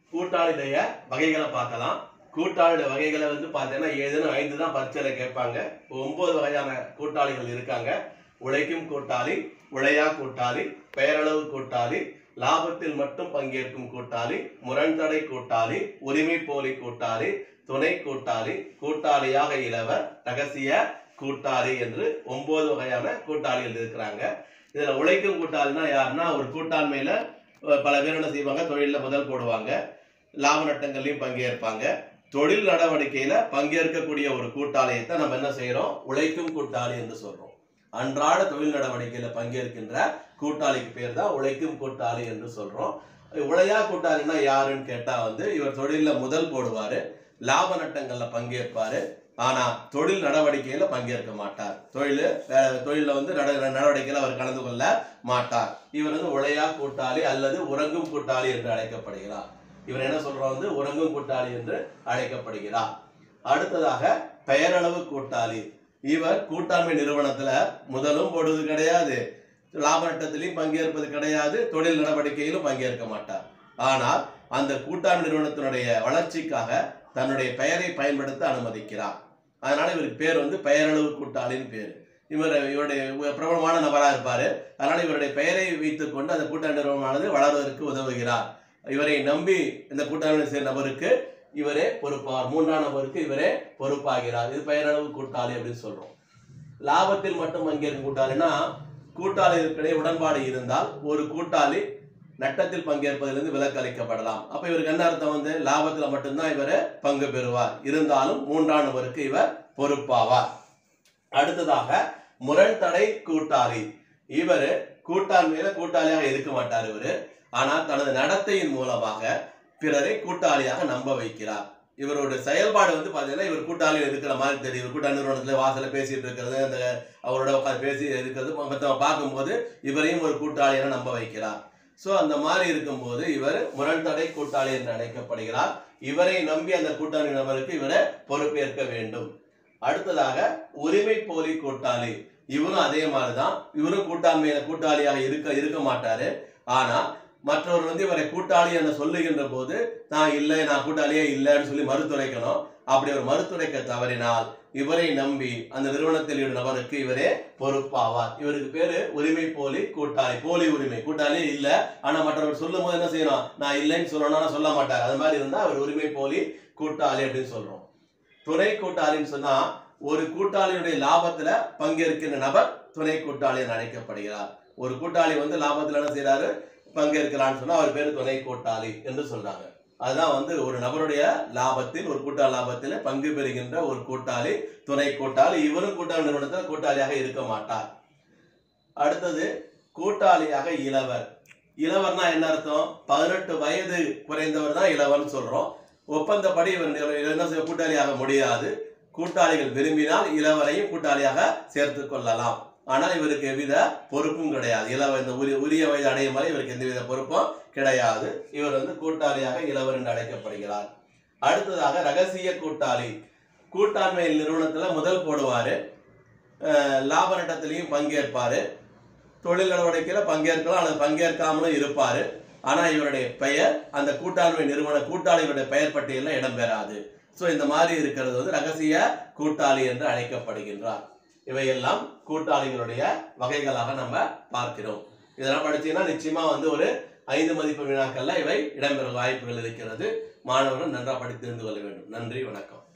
கூட்டாளிடைய வகைகளை பார்க்கலாம் கூட்டாளியுடைய வகைகளை வந்து பார்த்தீங்கன்னா ஏதேனும் ஐந்து தான் பரீட்சையில கேட்பாங்க ஒன்பது வகையான கூட்டாளிகள் இருக்காங்க உழைக்கும் கூட்டாளி உழையா கூட்டாளி பெயரளவு கூட்டாளி லாபத்தில் மட்டும் பங்கேற்கும் கூட்டாளி முரண்தடை கூட்டாளி உரிமை போலி கூட்டாளி துணை கூட்டாளி கூட்டாளியாக இளவர் ரகசிய கூட்டாளி என்று ஒன்பது வகையான கூட்டாளிகள் இருக்கிறாங்க இதுல உழைக்கும் கூட்டாளினா யாருன்னா ஒரு கூட்டாண்மையில அஹ், பல பேர் என்ன செய்வாங்க தொழிலில் முதல் போடுவாங்க லாப நட்டங்கள்லையும் பங்கேற்பாங்க தொழில் நடவடிக்கையில பங்கேற்கக்கூடிய ஒரு கூட்டாளியை தான் நம்ம என்ன செய்யறோம் உழைக்கும் கூட்டாளி என்று சொல்றோம் அன்றாட தொழில் நடவடிக்கையில பங்கேற்கின்ற கூட்டாளிக்கு பேர் தான் உழைக்கும் கூட்டாளி என்று சொல்றோம் உழையா கூட்டாளின்னா யாருன்னு கேட்டா வந்து இவர் தொழில்ல முதல் போடுவாரு லாப நட்டங்கள்ல பங்கேற்பாரு ஆனா தொழில் நடவடிக்கையில பங்கேற்க மாட்டார் தொழில் தொழில வந்து நட நடவடிக்கையில அவர் கலந்து கொள்ள மாட்டார் இவர் வந்து உழையா கூட்டாளி அல்லது உறங்கும் கூட்டாளி என்று அழைக்கப்படுகிறார் இவர் என்ன சொல்றோம் வந்து உறங்கும் கூட்டாளி என்று அழைக்கப்படுகிறார் அடுத்ததாக பெயரளவு கூட்டாளி இவர் கூட்டாண்மை நிறுவனத்துல முதலும் போடுவது கிடையாது லாப நட்டத்திலையும் பங்கேற்பது கிடையாது தொழில் நடவடிக்கையிலும் பங்கேற்க மாட்டார் ஆனால் அந்த கூட்டாண்மை நிறுவனத்தினுடைய வளர்ச்சிக்காக தன்னுடைய பெயரை பயன்படுத்த அனுமதிக்கிறார் அதனால இவருக்கு பேர் வந்து பெயரளவு கூட்டாளின்னு பேர் இவர் இவருடைய பிரபலமான நபராக இருப்பாரு அதனால இவருடைய பெயரை வைத்துக் கொண்டு அந்த கூட்டாண்மை நிறுவனமானது வளர்வதற்கு உதவுகிறார் இவரை நம்பி இந்த கூட்டாண்மை சேர்ந்த நபருக்கு இவரே பொறுப்பார் மூன்றாம் நபருக்கு இவரே பொறுப்பாகிறார் இது பெயரளவு கூட்டாளி அப்படின்னு சொல்றோம் லாபத்தில் மட்டும் பங்கேற்கும் கூட்டாளினா கூட்டாளிகளுக்கிடையே உடன்பாடு இருந்தால் ஒரு கூட்டாளி நட்டத்தில் பங்கேற்பதிலிருந்து விலக்கு அளிக்கப்படலாம் அப்ப இவருக்கு என்ன அர்த்தம் வந்து லாபத்துல மட்டும்தான் இவர் பங்கு பெறுவார் இருந்தாலும் மூன்றாம் நபருக்கு இவர் பொறுப்பாவார் அடுத்ததாக முரண்தடை கூட்டாளி இவர் கூட்டாண்மையில கூட்டாளியாக இருக்க மாட்டார் இவரு ஆனால் தனது நடத்தையின் மூலமாக பிறரை கூட்டாளியாக நம்ப வைக்கிறார் இவருடைய செயல்பாடு வந்து பாத்தீங்கன்னா இவர் கூட்டாளியில் இருக்கிற மாதிரி தெரியும் இவர் கூட்டாளி நிறுவனத்துல வாசல்ல பேசிட்டு இருக்கிறது அந்த அவரோட உட்கார்ந்து பேசி இருக்கிறது மற்றவங்க பார்க்கும்போது இவரையும் ஒரு கூட்டாளியான நம்ப வைக்கிறார் சோ அந்த மாதிரி இருக்கும்போது இவர் முரண்தடை கூட்டாளி என்று அழைக்கப்படுகிறார் இவரை நம்பி அந்த கூட்டாளி நபருக்கு இவரை பொறுப்பேற்க வேண்டும் அடுத்ததாக உரிமை போலி கூட்டாளி இவரும் அதே மாதிரிதான் இவரும் கூட்டாண்மையில கூட்டாளியாக இருக்க இருக்க மாட்டாரு ஆனா மற்றவர் வந்து இவரை கூட்டாளி என சொல்லுகின்ற போது நான் இல்லை நான் கூட்டாளியே இல்லைன்னு சொல்லி மறுத்துரைக்கணும் அப்படி அவர் மறுத்துரைக்க தவறினால் இவரை நம்பி அந்த நிறுவனத்தில் உள்ள நபருக்கு இவரே பொறுப்பாவார் இவருக்கு பேரு உரிமை போலி கூட்டாளி போலி உரிமை கூட்டாளியே இல்ல ஆனா மற்றவர் சொல்லும் போது என்ன செய்யணும் நான் இல்லைன்னு சொல்லணும் ஆனா சொல்ல மாட்டார் அது மாதிரி இருந்தா அவர் உரிமை போலி கூட்டாளி அப்படின்னு சொல்றோம் துணை கூட்டாளின்னு சொன்னா ஒரு கூட்டாளியுடைய லாபத்துல பங்கேற்கின்ற நபர் துணை கூட்டாளி என அழைக்கப்படுகிறார் ஒரு கூட்டாளி வந்து லாபத்துல என்ன செய்யறாரு பங்கேற்கிறான்னு சொன்னா அவர் பேரு துணை கூட்டாளி என்று சொல்றாங்க அதுதான் வந்து ஒரு நபருடைய லாபத்தில் ஒரு கூட்டாளி லாபத்தில் பங்கு பெறுகின்ற ஒரு கூட்டாளி துணை கூட்டாளி இவரும் கூட்டாளி நிறுவனத்தில் கூட்டாளியாக இருக்க மாட்டார் அடுத்தது கூட்டாளியாக இளவர் இளவர்னா என்ன அர்த்தம் பதினெட்டு வயது குறைந்தவர் தான் இளவர்னு சொல்றோம் ஒப்பந்தப்படி இவர் இவர் என்ன செய்ய கூட்டாளியாக முடியாது கூட்டாளிகள் விரும்பினால் இளவரையும் கூட்டாளியாக சேர்த்து கொள்ளலாம் ஆனால் இவருக்கு எவ்வித பொறுப்பும் கிடையாது இளவ இந்த உரிய உரிய வயது அடையும் வரை இவருக்கு எந்தவித பொறுப்பும் கிடையாது இவர் வந்து கூட்டாளியாக இளவர் என்று அழைக்கப்படுகிறார் அடுத்ததாக ரகசிய கூட்டாளி கூட்டாண்மை நிறுவனத்துல முதல் போடுவாரு அஹ் லாப நட்டத்திலையும் பங்கேற்பாரு தொழில் நடவடிக்கையில பங்கேற்கலாம் அல்லது பங்கேற்காமலும் இருப்பாரு ஆனா இவருடைய பெயர் அந்த கூட்டாண்மை நிறுவன கூட்டாளிகளுடைய பெயர் பட்டியலில் இடம்பெறாது ஸோ இந்த மாதிரி இருக்கிறது வந்து ரகசிய கூட்டாளி என்று அழைக்கப்படுகின்றார் இவையெல்லாம் கூட்டாளிகளுடைய வகைகளாக நம்ம பார்க்கிறோம் இதெல்லாம் படிச்சீங்கன்னா நிச்சயமா வந்து ஒரு ஐந்து மதிப்பு வினாக்கள்ல இவை இடம்பெற வாய்ப்புகள் இருக்கிறது மாணவர்கள் நன்றாக படித்து தெரிந்து கொள்ள வேண்டும் நன்றி வணக்கம்